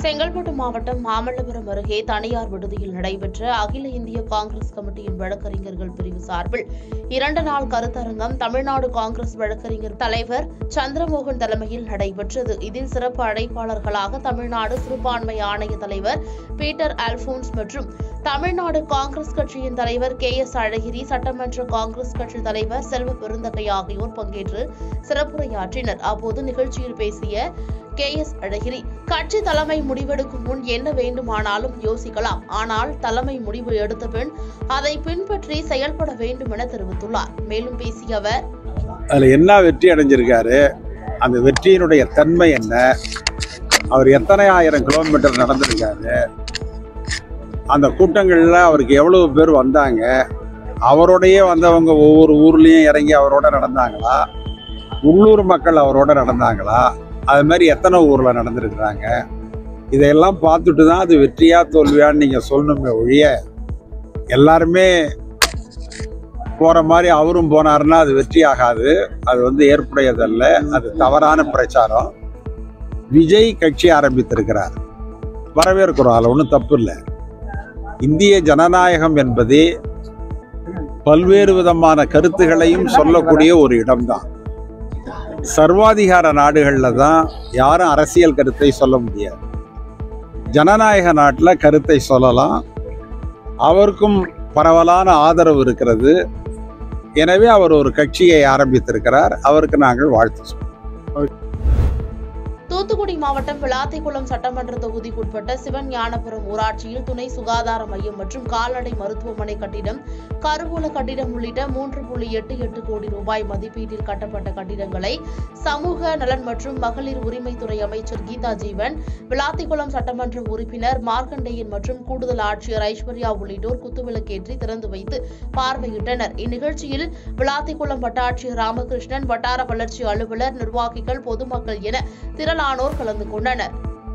செங்கல்பட்டு மாவட்டம் மாமல்லபுரம் அருகே தனியார் விடுதியில் நடைபெற்ற அகில இந்திய காங்கிரஸ் கமிட்டியின் வழக்கறிஞர்கள் பிரிவு சார்பில் இரண்டு நாள் கருத்தரங்கம் தமிழ்நாடு காங்கிரஸ் வழக்கறிஞர் தலைவர் சந்திரமோகன் தலைமையில் நடைபெற்றது இதில் சிறப்பு அழைப்பாளர்களாக தமிழ்நாடு சிறுபான்மை ஆணைய தலைவர் பீட்டர் அல்போன்ஸ் மற்றும் தமிழ்நாடு காங்கிரஸ் கட்சியின் தலைவர் கே எஸ் அழகிரி சட்டமன்ற காங்கிரஸ் கட்சி தலைவர் செல்வ பெருந்தகை ஆகியோர் பங்கேற்று சிறப்புரையாற்றினர் அப்போது நிகழ்ச்சியில் பேசிய கே எஸ் அழகிரி கட்சி தலைமை முடிவெடுக்கும் முன் என்ன வேண்டுமானாலும் யோசிக்கலாம் ஆனால் தலைமை முடிவு எடுத்த பின் அதை பின்பற்றி செயல்பட வேண்டும் என தெரிவித்துள்ளார் மேலும் பேசிய அவர் அதில் என்ன வெற்றி அடைஞ்சிருக்காரு அந்த வெற்றியினுடைய தன்மை என்ன அவர் எத்தனை ஆயிரம் கிலோமீட்டர் நடந்திருக்காரு அந்த கூட்டங்களில் அவருக்கு எவ்வளவு பேர் வந்தாங்க அவரோடையே வந்தவங்க ஒவ்வொரு ஊர்லேயும் இறங்கி அவரோட நடந்தாங்களா உள்ளூர் மக்கள் அவரோட நடந்தாங்களா அது மாதிரி எத்தனை ஊரில் நடந்திருக்கிறாங்க இதையெல்லாம் பார்த்துட்டு தான் அது வெற்றியா தோல்வியான்னு நீங்கள் சொல்லணுமே ஒழிய எல்லாருமே போற மாதிரி அவரும் போனாருன்னா அது வெற்றி ஆகாது அது வந்து ஏற்புடையதல்ல அது தவறான பிரச்சாரம் விஜய் கட்சி ஆரம்பித்திருக்கிறார் வரவேற்கிறோம் அதில் ஒன்றும் தப்பு இல்லை இந்திய ஜனநாயகம் என்பதே பல்வேறு விதமான கருத்துகளையும் சொல்லக்கூடிய ஒரு இடம்தான் சர்வாதிகார நாடுகளில் தான் யாரும் அரசியல் கருத்தை சொல்ல முடியாது ஜனநாயக நாட்டில் கருத்தை சொல்லலாம் அவருக்கும் பரவலான ஆதரவு இருக்கிறது எனவே அவர் ஒரு கட்சியை ஆரம்பித்திருக்கிறார் அவருக்கு நாங்கள் வாழ்த்து சொல்றோம். தூத்துக்குடி மாவட்டம் விளாத்திக்குளம் சட்டமன்ற தொகுதிக்குட்பட்ட சிவன் ஞானபுரம் ஊராட்சியில் துணை சுகாதார மையம் மற்றும் கால்நடை மருத்துவமனை கட்டிடம் கருவூல கட்டிடம் உள்ளிட்ட மூன்று புள்ளி எட்டு எட்டு கோடி ரூபாய் மதிப்பீட்டில் கட்டப்பட்ட கட்டிடங்களை சமூக நலன் மற்றும் மகளிர் உரிமைத்துறை அமைச்சர் கீதா ஜீவன் விளாத்திக்குளம் சட்டமன்ற உறுப்பினர் மார்க்கண்டேயன் மற்றும் கூடுதல் ஆட்சியர் ஐஸ்வர்யா உள்ளிட்டோர் குத்துவிளக்கேற்றி திறந்து வைத்து பார்வையிட்டனர் இந்நிகழ்ச்சியில் விளாத்திக்குளம் வட்டாட்சியர் ராமகிருஷ்ணன் வட்டார வளர்ச்சி அலுவலர் நிர்வாகிகள் பொதுமக்கள் என திரளானோர் கலந்து கொண்டனர்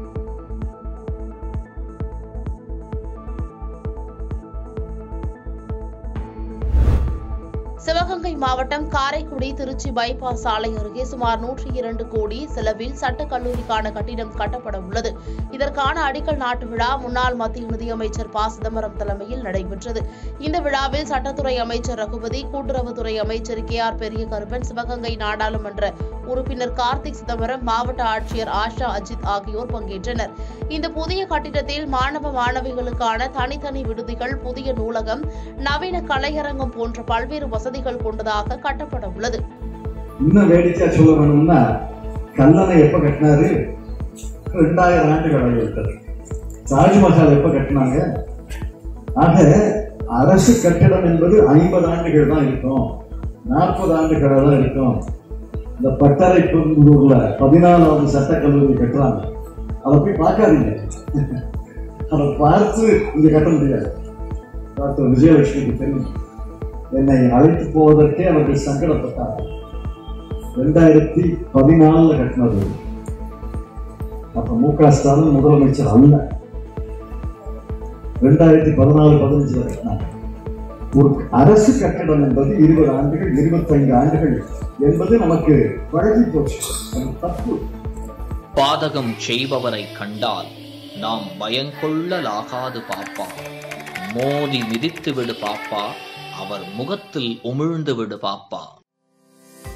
சிவகங்கை மாவட்டம் காரைக்குடி திருச்சி பைபாஸ் சாலை அருகே சுமார் நூற்றி இரண்டு கோடி செலவில் சட்டக் கல்லூரிக்கான கட்டிடம் கட்டப்பட உள்ளது இதற்கான அடிக்கல் நாட்டு விழா முன்னாள் மத்திய நிதியமைச்சர் ப சிதம்பரம் தலைமையில் நடைபெற்றது இந்த விழாவில் சட்டத்துறை அமைச்சர் ரகுபதி கூட்டுறவுத்துறை அமைச்சர் கே ஆர் பெரிய கருப்பன் சிவகங்கை நாடாளுமன்ற உறுப்பினர் கார்த்திக் சிதம்பரம் மாவட்ட ஆட்சியர் ஆஷா அஜித் ஆகியோர் பங்கேற்றனர் இந்த புதிய கட்டிடத்தில் மாணவ மாணவிகளுக்கான தனித்தனி விடுதிகள் புதிய நூலகம் நவீன கலையரங்கம் போன்ற பல்வேறு வசதிகள் கொண்டதாக கட்டப்பட உள்ளது இன்னும் வேடிக்கையா சொல்ல வேணும்னா கல்லணை எப்ப கட்டினாரு ரெண்டாயிரம் ஆண்டுகள் ஆகிவிட்டது தாஜ்மஹால் எப்ப கட்டினாங்க ஆக அரசு கட்டிடம் என்பது ஐம்பது ஆண்டுகள் தான் இருக்கும் நாற்பது ஆண்டுகள் தான் இருக்கும் இந்த பட்டறை பெரும்புதூர்ல பதினாலாவது சட்டக்கல்லூரி கட்டுறாங்க அதை போய் பார்க்காதீங்க அதை பார்த்து இங்க கட்ட முடியாது டாக்டர் விஜயலட்சுமிக்கு தெரியும் என்னை அழைத்து போவதற்கே அவர்கள் சங்கடப்பட்டார் ரெண்டாயிரத்தி பதினாலுல கட்டினது அப்ப மு க ஸ்டாலின் முதலமைச்சர் அல்ல ரெண்டாயிரத்தி பதினாலு பதினஞ்சுல கட்டினாங்க ஒரு அரசு கட்டடம் என்பது இருபது ஆண்டுகள் இருபத்தைந்து ஆண்டுகள் என்பது நமக்கு பழகி போச்சு அது தப்பு பாதகம் செய்பவரை கண்டால் நாம் பயங்கொள்ளலாகாது பாப்பா மோதி மிதித்து விடு பாப்பா அவர் முகத்தில் உமிழ்ந்து விடு பாப்பா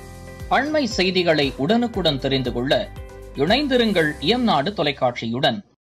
அண்மை செய்திகளை உடனுக்குடன் தெரிந்து கொள்ள இணைந்திருங்கள் இயம்நாடு தொலைக்காட்சியுடன்